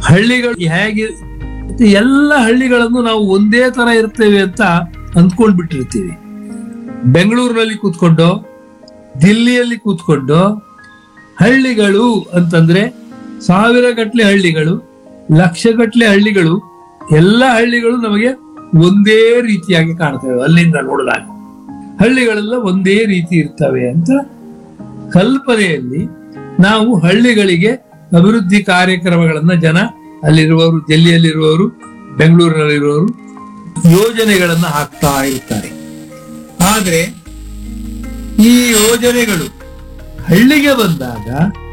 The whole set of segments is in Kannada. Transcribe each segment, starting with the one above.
ಹಳ್ಳಿಗಳು ಹೇಗೆ ಎಲ್ಲ ಹಳ್ಳಿಗಳನ್ನು ನಾವು ಒಂದೇ ತರ ಇರ್ತೇವೆ ಅಂತ ಅಂದ್ಕೊಂಡ್ಬಿಟ್ಟಿರ್ತೀವಿ ಬೆಂಗಳೂರಿನಲ್ಲಿ ಕೂತ್ಕೊಂಡು ದಿಲ್ಲಿಯಲ್ಲಿ ಕೂತ್ಕೊಂಡು ಹಳ್ಳಿಗಳು ಅಂತಂದ್ರೆ ಸಾವಿರ ಗಟ್ಲೆ ಹಳ್ಳಿಗಳು ಲಕ್ಷಗಟ್ಲೆ ಹಳ್ಳಿಗಳು ಎಲ್ಲ ಹಳ್ಳಿಗಳು ನಮಗೆ ಒಂದೇ ರೀತಿಯಾಗಿ ಕಾಣ್ತವೆ ಅಲ್ಲಿಂದ ನೋಡಿದಾಗ ಹಳ್ಳಿಗಳೆಲ್ಲ ಒಂದೇ ರೀತಿ ಇರ್ತವೆ ಅಂತ ಕಲ್ಪನೆಯಲ್ಲಿ ನಾವು ಹಳ್ಳಿಗಳಿಗೆ ಅಭಿವೃದ್ಧಿ ಕಾರ್ಯಕ್ರಮಗಳನ್ನ ಜನ ಅಲ್ಲಿರುವವರು ದಿಲ್ಲಿಯಲ್ಲಿರುವವರು ಬೆಂಗಳೂರಿನಲ್ಲಿರುವವರು ಯೋಜನೆಗಳನ್ನ ಹಾಕ್ತಾ ಇರ್ತಾರೆ ಆದ್ರೆ ಈ ಯೋಜನೆಗಳು ಹಳ್ಳಿಗೆ ಬಂದಾಗ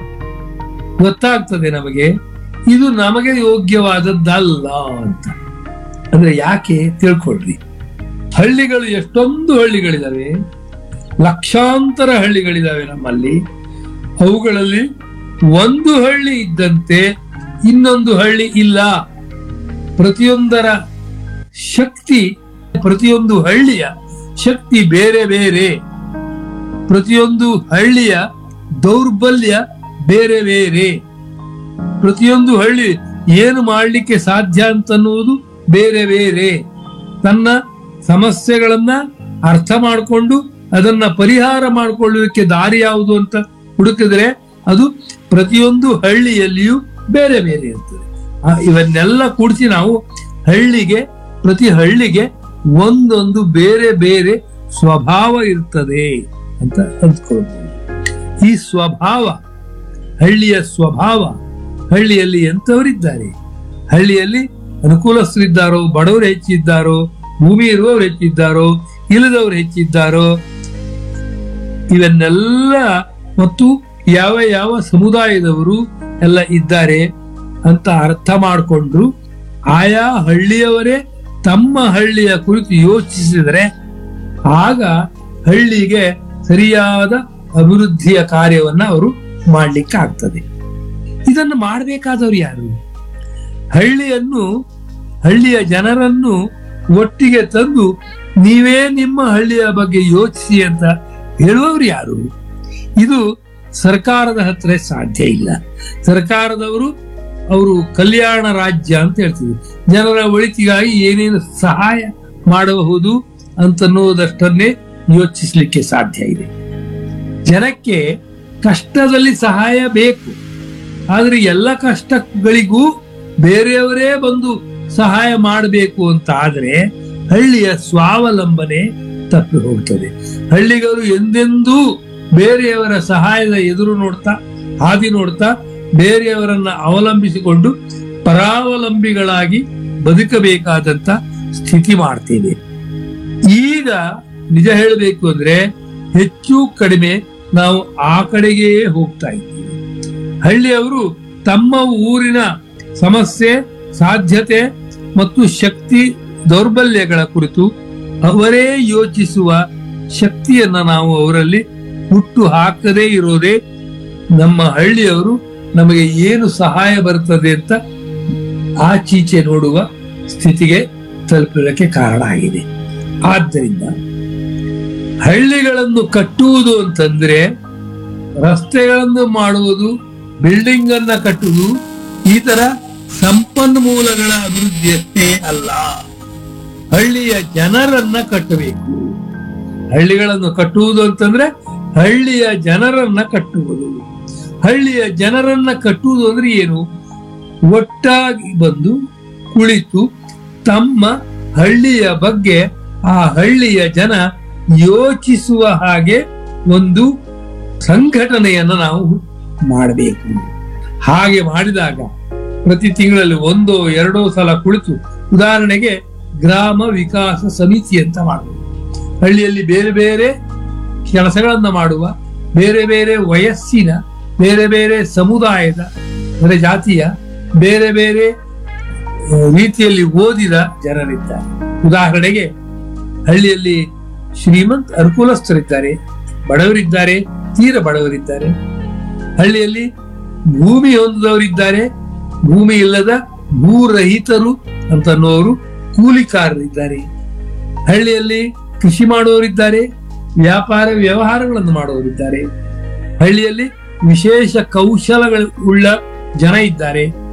ಗೊತ್ತಾಗ್ತದೆ ನಮಗೆ ಇದು ನಮಗೆ ಯೋಗ್ಯವಾದದ್ದಲ್ಲ ಅಂತ ಅಂದ್ರೆ ಯಾಕೆ ತಿಳ್ಕೊಳ್ರಿ ಹಳ್ಳಿಗಳು ಎಷ್ಟೊಂದು ಹಳ್ಳಿಗಳಿದಾವೆ ಲಕ್ಷಾಂತರ ಹಳ್ಳಿಗಳಿದಾವೆ ನಮ್ಮಲ್ಲಿ ಅವುಗಳಲ್ಲಿ ಒಂದು ಹಳ್ಳಿ ಇದ್ದಂತೆ ಇನ್ನೊಂದು ಹಳ್ಳಿ ಇಲ್ಲ ಪ್ರತಿಯೊಂದರ ಶಕ್ತಿ ಪ್ರತಿಯೊಂದು ಹಳ್ಳಿಯ ಶಕ್ತಿ ಬೇರೆ ಬೇರೆ ಪ್ರತಿಯೊಂದು ಹಳ್ಳಿಯ ದೌರ್ಬಲ್ಯ ಬೇರೆ ಬೇರೆ ಪ್ರತಿಯೊಂದು ಹಳ್ಳಿ ಏನು ಮಾಡಲಿಕ್ಕೆ ಸಾಧ್ಯ ಅಂತನ್ನುವುದು ಬೇರೆ ಬೇರೆ ತನ್ನ ಸಮಸ್ಯೆಗಳನ್ನ ಅರ್ಥ ಮಾಡಿಕೊಂಡು ಅದನ್ನ ಪರಿಹಾರ ಮಾಡಿಕೊಳ್ಳುವುದಕ್ಕೆ ದಾರಿ ಯಾವುದು ಅಂತ ಹುಡುಕಿದ್ರೆ ಅದು ಪ್ರತಿಯೊಂದು ಹಳ್ಳಿಯಲ್ಲಿಯೂ ಬೇರೆ ಬೇರೆ ಇರ್ತದೆ ಆ, ಇವನ್ನೆಲ್ಲ ಕೂಡಿಸಿ ನಾವು ಹಳ್ಳಿಗೆ ಪ್ರತಿ ಹಳ್ಳಿಗೆ ಒಂದೊಂದು ಬೇರೆ ಬೇರೆ ಸ್ವಭಾವ ಇರ್ತದೆ ಅಂತ ಅಂದ್ಕೊಳ್ಬೋದು ಈ ಸ್ವಭಾವ ಹಳ್ಳಿಯ ಸ್ವಭಾವ ಹಳ್ಳಿಯಲ್ಲಿ ಎಂಥವರಿದ್ದಾರೆ ಹಳ್ಳಿಯಲ್ಲಿ ಅನುಕೂಲಸ್ಥರಿದ್ದಾರೋ ಬಡವರು ಹೆಚ್ಚಿದ್ದಾರೋ ಭೂಮಿ ಇರುವವರು ಹೆಚ್ಚಿದ್ದಾರೋ ಇಲ್ಲದವರು ಹೆಚ್ಚಿದ್ದಾರೋ ಇವನ್ನೆಲ್ಲ ಮತ್ತು ಯಾವ ಯಾವ ಸಮುದಾಯದವರು ಎಲ್ಲ ಇದ್ದಾರೆ ಅಂತ ಅರ್ಥ ಮಾಡಿಕೊಂಡು ಆಯಾ ಹಳ್ಳಿಯವರೇ ತಮ್ಮ ಹಳ್ಳಿಯ ಕುರಿತು ಯೋಚಿಸಿದರೆ ಆಗ ಹಳ್ಳಿಗೆ ಸರಿಯಾದ ಅಭಿವೃದ್ಧಿಯ ಕಾರ್ಯವನ್ನ ಅವರು ಮಾಡ್ಲಿಕ್ಕೆ ಆಗ್ತದೆ ಇದನ್ನು ಮಾಡಬೇಕಾದವರು ಯಾರು ಹಳ್ಳಿಯನ್ನು ಹಳ್ಳಿಯ ಜನರನ್ನು ಒಟ್ಟಿಗೆ ತಂದು ನೀವೇ ನಿಮ್ಮ ಹಳ್ಳಿಯ ಬಗ್ಗೆ ಯೋಚಿಸಿ ಅಂತ ಹೇಳುವವರು ಯಾರು ಇದು ಸರ್ಕಾರದ ಹತ್ರ ಸಾಧ್ಯ ಇಲ್ಲ ಸರ್ಕಾರದವರು ಅವರು ಕಲ್ಯಾಣ ರಾಜ್ಯ ಅಂತ ಹೇಳ್ತೀವಿ ಜನರ ಒಳಿತಿಗಾಗಿ ಏನೇನು ಸಹಾಯ ಮಾಡಬಹುದು ಅಂತನ್ನುವುದಷ್ಟನ್ನೇ ಯೋಚಿಸಲಿಕ್ಕೆ ಸಾಧ್ಯ ಇದೆ ಜನಕ್ಕೆ ಕಷ್ಟದಲ್ಲಿ ಸಹಾಯ ಬೇಕು ಆದ್ರೆ ಎಲ್ಲ ಕಷ್ಟಗಳಿಗೂ ಬೇರೆಯವರೇ ಬಂದು ಸಹಾಯ ಮಾಡಬೇಕು ಅಂತ ಆದ್ರೆ ಹಳ್ಳಿಯ ಸ್ವಾವಲಂಬನೆ ತಪ್ಪಿ ಹೋಗ್ತದೆ ಹಳ್ಳಿಗರು ಎಂದೆಂದೂ ಬೇರೆಯವರ ಸಹಾಯದ ಎದುರು ನೋಡ್ತಾ ಹಾದಿ ನೋಡ್ತಾ ಬೇರೆಯವರನ್ನ ಅವಲಂಬಿಸಿಕೊಂಡು ಪರಾವಲಂಬಿಗಳಾಗಿ ಬದುಕಬೇಕಾದಂತ ಸ್ಥಿತಿ ಮಾಡ್ತೇವೆ ಈಗ ನಿಜ ಹೇಳಬೇಕು ಅಂದ್ರೆ ಹೆಚ್ಚು ಕಡಿಮೆ ನಾವು ಆ ಕಡೆಗೆ ಹೋಗ್ತಾ ಇದ್ದೀವಿ ಹಳ್ಳಿಯವರು ತಮ್ಮ ಊರಿನ ಸಮಸ್ಯೆ ಸಾಧ್ಯತೆ ಮತ್ತು ಶಕ್ತಿ ದೌರ್ಬಲ್ಯಗಳ ಕುರಿತು ಅವರೇ ಯೋಚಿಸುವ ಶಕ್ತಿಯನ್ನ ನಾವು ಅವರಲ್ಲಿ ಹುಟ್ಟು ಹಾಕದೇ ಇರೋದೇ ನಮ್ಮ ಹಳ್ಳಿಯವರು ನಮಗೆ ಏನು ಸಹಾಯ ಬರ್ತದೆ ಅಂತ ಆಚೀಚೆ ನೋಡುವ ಸ್ಥಿತಿಗೆ ತಲುಪಲಿಕ್ಕೆ ಕಾರಣ ಆಗಿದೆ ಆದ್ದರಿಂದ ಹಳ್ಳಿಗಳನ್ನು ಕಟ್ಟುವುದು ಅಂತಂದ್ರೆ ರಸ್ತೆಗಳನ್ನು ಮಾಡುವುದು ಬಿಲ್ಡಿಂಗ್ ಅನ್ನ ಕಟ್ಟುವುದು ಈ ತರ ಸಂಪನ್ಮೂಲಗಳ ಅಭಿವೃದ್ಧಿಯಷ್ಟೇ ಅಲ್ಲ ಹಳ್ಳಿಯ ಜನರನ್ನ ಕಟ್ಟಬೇಕು ಹಳ್ಳಿಗಳನ್ನು ಕಟ್ಟುವುದು ಅಂತಂದ್ರೆ ಹಳ್ಳಿಯ ಜನರನ್ನ ಕಟ್ಟುವುದು ಹಳ್ಳಿಯ ಜನರನ್ನ ಕಟ್ಟುವುದು ಅಂದ್ರೆ ಏನು ಒಟ್ಟಾಗಿ ಬಂದು ಕುಳಿತು ತಮ್ಮ ಹಳ್ಳಿಯ ಬಗ್ಗೆ ಆ ಹಳ್ಳಿಯ ಜನ ಯೋಚಿಸುವ ಹಾಗೆ ಒಂದು ಸಂಘಟನೆಯನ್ನು ನಾವು ಮಾಡಬೇಕು ಹಾಗೆ ಮಾಡಿದಾಗ ಪ್ರತಿ ತಿಂಗಳಲ್ಲಿ ಒಂದೋ ಎರಡೋ ಸಲ ಕುಳಿತು ಉದಾಹರಣೆಗೆ ಗ್ರಾಮ ವಿಕಾಸ ಸಮಿತಿ ಅಂತ ಮಾಡಬಹುದು ಹಳ್ಳಿಯಲ್ಲಿ ಬೇರೆ ಬೇರೆ ಕೆಲಸಗಳನ್ನ ಮಾಡುವ ಬೇರೆ ಬೇರೆ ವಯಸ್ಸಿನ ಬೇರೆ ಬೇರೆ ಸಮುದಾಯದ ಅಂದರೆ ಜಾತಿಯ ಬೇರೆ ಬೇರೆ ಆ, ರೀತಿಯಲ್ಲಿ ಓದಿದ ಜನರಿದ್ದಾರೆ ಉದಾಹರಣೆಗೆ ಹಳ್ಳಿಯಲ್ಲಿ ಶ್ರೀಮಂತ ಅನುಕೂಲಸ್ಥರಿದ್ದಾರೆ ಬಡವರಿದ್ದಾರೆ ತೀರ ಬಡವರಿದ್ದಾರೆ ಹಳ್ಳಿಯಲ್ಲಿ ಭೂಮಿ ಹೊಂದಿದವರಿದ್ದಾರೆ ಭೂಮಿ ಇಲ್ಲದ ಭೂರಹಿತರು ಅಂತನ್ನುವರು ಕೂಲಿಕಾರರಿದ್ದಾರೆ ಹಳ್ಳಿಯಲ್ಲಿ ಕೃಷಿ ಮಾಡುವವರಿದ್ದಾರೆ ವ್ಯಾಪಾರ ವ್ಯವಹಾರಗಳನ್ನು ಮಾಡುವವರಿದ್ದಾರೆ ಹಳ್ಳಿಯಲ್ಲಿ ವಿಶೇಷ ಕೌಶಲಗಳು ಉಳ್ಳ ಜನ ಇದ್ದಾರೆ